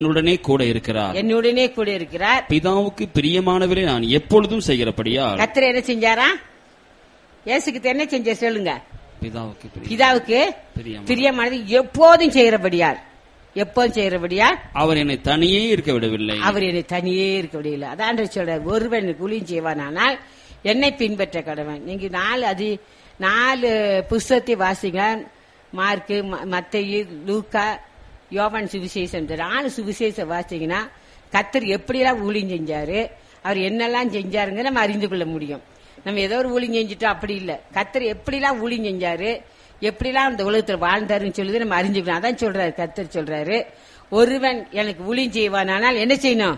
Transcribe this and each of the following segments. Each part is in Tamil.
என்னுடனே கூட இருக்கிறார் என்னுடனே கூட இருக்கிறார் பிதாவுக்கு பிரியமானவரை நான் எப்பொழுதும் செய்கிறபடியால் கத்தர் என்ன செஞ்சாரா இயேசுக்கு என்ன செஞ்ச சொல்லுங்க பிதாவுக்கு பிரியம். பிதாவுக்கு பிரியம். பிரியமானது எப்போதும் செய்யறபடியால் எப்போதும் செய்யறபடியால் அவர் என்னை தனியே இருக்க விடவில்லை அவர் என்னை தனியே இருக்க முடியல அதான் சொல்ற ஒருவன் குளியும் செய்வானானால் என்னை பின்பற்ற கடவன் நீங்க நாலு அதி நாலு புஸ்தகத்தை வாசிங்க மார்க்கு ம- மத்தேயு லூக்கா யோவான் சுவிசேஷம் இந்த நாலு சுவிசேஷம் வாசிங்கன்னா கத்தர் எப்படியெல்லாம் ஊழியம் செஞ்சாரு அவர் என்னெல்லாம் செஞ்சாருங்க நம்ம அறிந்து கொள்ள முடியும் நம்ம ஏதோ ஒரு ஊழியம் செஞ்சுட்டோம் அப்படி இல்ல கத்தர் எப்படிலாம் ஊழியம் செஞ்சாரு எப்படிலாம் அந்த உலகத்துல வாழ்ந்தாருன்னு சொல்லுது நம்ம அறிஞ்சுக்கணும் அதான் சொல்றாரு கத்தர் சொல்றாரு ஒருவன் எனக்கு ஊழியம் செய்வானானால் என்ன செய்யணும்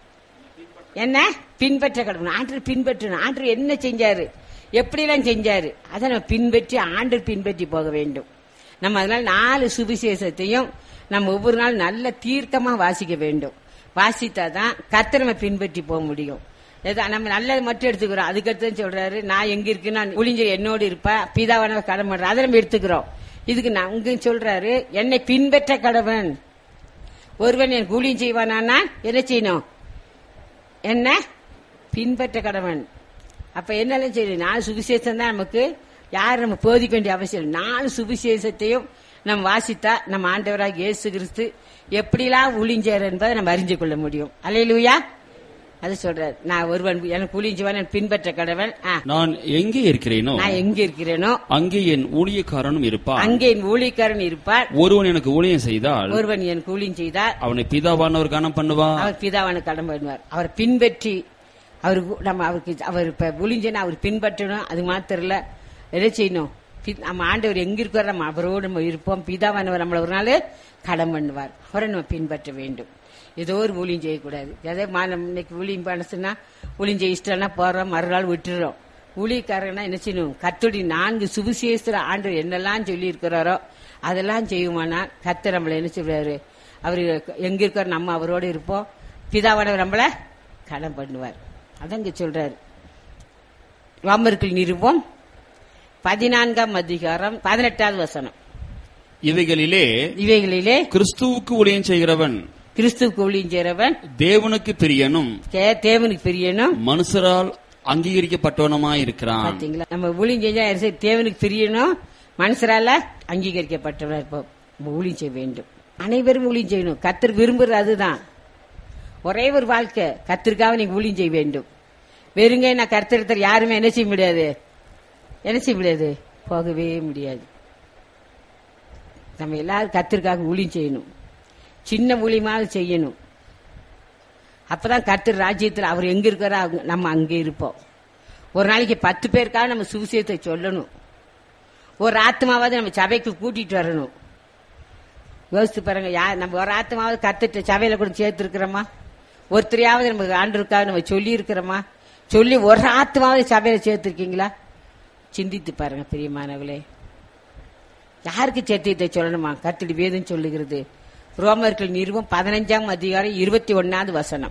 என்ன பின்பற்ற கடவுள் ஆண்டர் பின்பற்றணும் ஆண்டர் என்ன செஞ்சாரு எப்படிலாம் செஞ்சாரு அதை நம்ம பின்பற்றி ஆண்டர் பின்பற்றி போக வேண்டும் நம்ம அதனால நாலு சுவிசேஷத்தையும் நம்ம ஒவ்வொரு நாள் நல்ல தீர்க்கமா வாசிக்க வேண்டும் வாசித்தாதான் கர்த்தரை நம்ம பின்பற்றி போக முடியும் ஏதோ நம்ம நல்லது மட்டும் எடுத்துக்கிறோம் அதுக்கடுத்து சொல்றாரு நான் எங்க இருக்குன்னா ஒளிஞ்ச என்னோடு இருப்பா பிதாவான கடமை பண்றேன். அதை நம்ம எடுத்துக்கிறோம் இதுக்கு நான் இங்க சொல்றாரு என்னை பின்பற்ற கடவன் ஒருவன் என் கூலியும் செய்வானா என்ன செய்யணும் என்ன பின்பற்ற கடவன் அப்ப என்னெல்லாம் செய்யணும் நாலு சுவிசேஷம் தான் நமக்கு யார் நம்ம போதிக்க வேண்டிய அவசியம் இல்லை. நாலு சுவிசேஷத்தையும் நம்ம வாசித்தா நம்ம ஆண்டவராக இயேசு கிறிஸ்து எப்படிலாம் ஊழிஞ்சார் என்பதை நம்ம அறிஞ்சு கொள்ள முடியும் அலையிலுயா அது சொல்றாரு நான் ஒருவன் எனக்கு ஊழிஞ்சுவான் பின்பற்ற கடவன் ஆ, நான் எங்கே இருக்கிறேனோ நான் எங்க இருக்கிறேனோ அங்கே என் ஊழியக்காரனும் இருப்பான் அங்கே என் ஊழியக்காரன் இருப்பார் ஒருவன் எனக்கு ஊழியம் செய்தால் ஒருவன் என் கூலியும் செய்தார் அவனை பிதாவானவர் கனம் பண்ணுவான் அவர் பிதாவான கடன் பண்ணுவார் அவர் பின்பற்றி அவர் நம்ம அவருக்கு அவர் இப்ப ஒளிஞ்சனா அவர் பின்பற்றணும் அது மாத்திரம் இல்ல என்ன செய்யணும் பி- நம்ம ஆண்டவர் எங்க இருக்கிற நம்ம அவரோடு நம்ம இருப்போம் பிதாவானவர் நம்மள ஒரு நாள் கடன் பண்ணுவார் அவரை நம்ம பின்பற்ற வேண்டும் ஏதோ ஒரு ஊழியம் செய்யக்கூடாது அதே மா- நம்ம இன்னைக்கு ஊழியம் பண்ணச்சுன்னா ஊழியம் செய்ய இஷ்டம்னா போறோம் மறுநாள் விட்டுறோம் ஊழியக்காரங்கன்னா என்ன செய்யணும் கத்துடி நான்கு சுவிசேஷ ஆண்டு என்னெல்லாம் சொல்லி இருக்கிறாரோ அதெல்லாம் செய்யுமானா கத்து நம்மள என்ன சொல்றாரு அவர் எங்க இருக்கார் நம்ம அவரோட இருப்போம் பிதாவானவர் நம்மள கடன் பண்ணுவார் அதங்க சொல்றாரு ரோமர்கள் நிருபம் பதினான்காம் அதிகாரம் பதினெட்டாவது வசனம் இவைகளிலே இவைகளிலே கிறிஸ்துவுக்கு ஊழியம் செய்கிறவன் கிறிஸ்துவுக்கு ஊழியம் செய்றவன் தேவனுக்கு பிரியனும் தே- தேவனுக்கு பிரியனும் மனுஷரால் அங்கீகரிக்கப்பட்டவனமாயிருக்கிறான் பாத்தீங்களா நம்ம ஊழியம் செஞ்சா யாரு சரி, தேவனுக்கு பிரியணும் மனுஷரால அங்கீகரிக்கப்பட்டவனா இருப்போம் நம்ம ஊழியம் செய்ய வேண்டும் அனைவரும் ஊழியம் செய்யணும் கத்தர் விரும்புறது அதுதான் ஒரே ஒரு வாழ்க்கை கத்திற்காக நீங்க ஊழியம் செய்ய வேண்டும் வெறுங்க நான் கருத்தெடுத்தர் யாருமே என்ன செய்ய முடியாது என்ன செய்ய முடியாது போகவே முடியாது நம்ம எல்லாரும் கத்திற்காக ஊழியம் செய்யணும் சின்ன ஊழியமாவது செய்யணும் அப்பதான் கர்த்தர் ராஜ்யத்தில் அவர் எங்க இருக்கிறாரோ அவங்க- நம்ம அங்கே இருப்போம் ஒரு நாளைக்கு பத்து பேருக்காக நம்ம சுவிசேஷத்தை சொல்லணும் ஒரு ஆத்மாவது நம்ம சபைக்கு கூட்டிட்டு வரணும் யோசித்து பாருங்க யார் நம்ம ஒரு ஆத்மாவது கத்துட்டு சபையில கூட சேர்த்துருக்கிறோமா ஒருத்தரையாவது நம்ம ஆண்டிருக்காக நம்ம சொல்லி இருக்கிறோமா சொல்லி ஒரு ஆத்மாவது சபையில சேர்த்திருக்கீங்களா சிந்தித்து பாருங்க பிரியமானவளே யாருக்கு சத்தியத்தை சொல்லணுமா கர்த்தடி வேதம் சொல்லுகிறது ரோமர்கள் நிறுவம் பதினஞ்சாம் அதிகாரம் இருபத்தி ஒன்னாவது வசனம்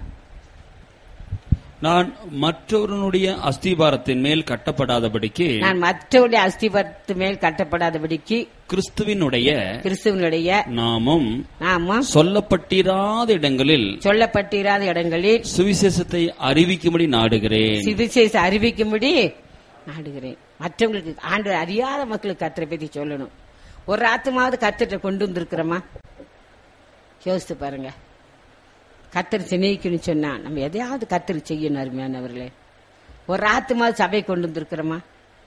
நான் மற்றொருனுடைய அஸ்திபாரத்தின் மேல் கட்டப்படாதபடிக்கு நான் மற்றவருடைய அஸ்திபத்து மேல் கட்டப்படாதபடிக்கு கிறிஸ்துவினுடைய கிறிஸ்துவனுடைய நாமும் நாம சொல்லப்பட்டிராத இடங்களில் சொல்லப்பட்டிராத இடங்களில் சுவிசேஷத்தை அறிவிக்கும்படி நாடுகிறேன் சுவிசேஷ அறிவிக்கும்படி நாடுகிறேன் மற்றவங்களுக்கு ஆண்டு அறியாத மக்களுக்கு கத்தரை பத்தி சொல்லணும் ஒரு ஆத்மாவது கத்திட்ட கொண்டு வந்திருக்கிறோமா யோசித்து பாருங்க கத்தர் சிநேகிக்கணும்னு சொன்னா நம்ம எதையாவது கத்தர் செய்யணும் அருமையானவர்களே ஒரு ஆத்மாவது சபை கொண்டு வந்திருக்கிறோமா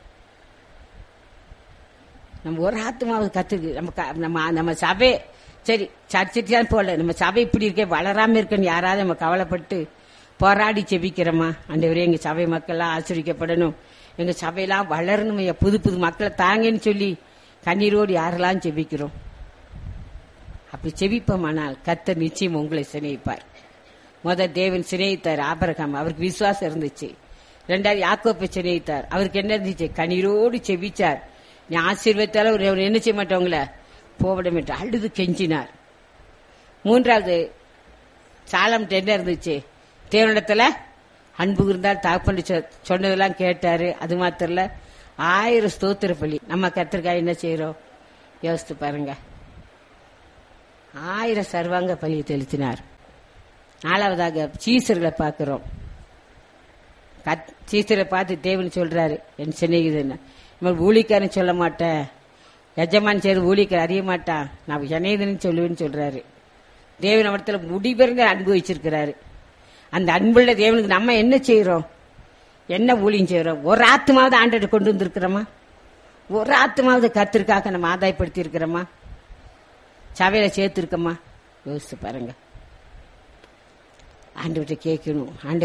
நம்ம ஒரு ஆத்மாவது கத்துக்கு நம்ம க- நம்ம நம்ம சபை சரி சர்ச்சுக்கு தான் போல நம்ம சபை இப்படி இருக்கே வளராம இருக்குன்னு யாராவது நம்ம கவலைப்பட்டு போராடி செபிக்கிறோமா ஆண்டவரே எங்க சபை மக்கள்லாம் ஆசிரிக்கப்படணும் எங்க சபையெல்லாம் வளரணும் ஐயா, புது புது மக்களை தாங்கன்னு சொல்லி கண்ணீரோடு யாரெல்லாம் செபிக்கிறோம் அப்படி செபிப்போமானால் கர்த்தர் நிச்சயம் உங்களை சிநேகிப்பார் முத தேவன் சிநேகித்தார் ஆபரகாம் அவருக்கு விசுவாசம் இருந்துச்சு ரெண்டாவது யாக்கோப்பை சிநேகித்தார் அவருக்கு என்ன இருந்துச்சு கண்ணீரோடு செபிச்சார் நீ ஆசீர்வத்தால அவர் அவர் என்ன செய்ய மாட்டவங்கள போவிட மாட்டார் அழுது கெஞ்சினார் மூன்றாவது சாலம் என்ன இருந்துச்சு தேவனிடத்துல அன்பு இருந்தால் தாப்பண்டு சொன்னதெல்லாம் கேட்டாரு அது மாத்திரம் இல்ல ஆயிரம் ஸ்தோத்திர பலி நம்ம கத்திரிக்காய் என்ன செய்யறோம் யோசித்து பாருங்க ஆயிரம் சர்வாங்க பலியை செலுத்தினார் நாலாவதாக சீசர்களை பார்க்கிறோம் கத் சீசரை பார்த்து தேவன் சொல்றாரு என் சிநேகிதன் இவன் ஊழிக்காரன் சொல்ல மாட்டேன் எஜமான் சரி ஊழிக்கார அறிய மாட்டான் நான் சிநேகிதன் சொல்லுவேன்னு சொல்றாரு தேவன் அவடத்துல முடிபெருங்க அன்பு வச்சிருக்கிறாரு அந்த அன்புள்ள தேவனுக்கு நம்ம என்ன செய்யறோம் என்ன ஊழியம் செய்யறோம் ஒரு ஆத்மாவது ஆண்டோட கொண்டு வந்திருக்கிறோமா ஒரு ஆத்மாவது கத்திற்காக நம்ம ஆதாயப்படுத்தி இருக்கிறோமா சபையில சேர்த்து இருக்கோமா யோசிச்சு பாருங்க ஆண்டு கேட்கணும் ஆண்டு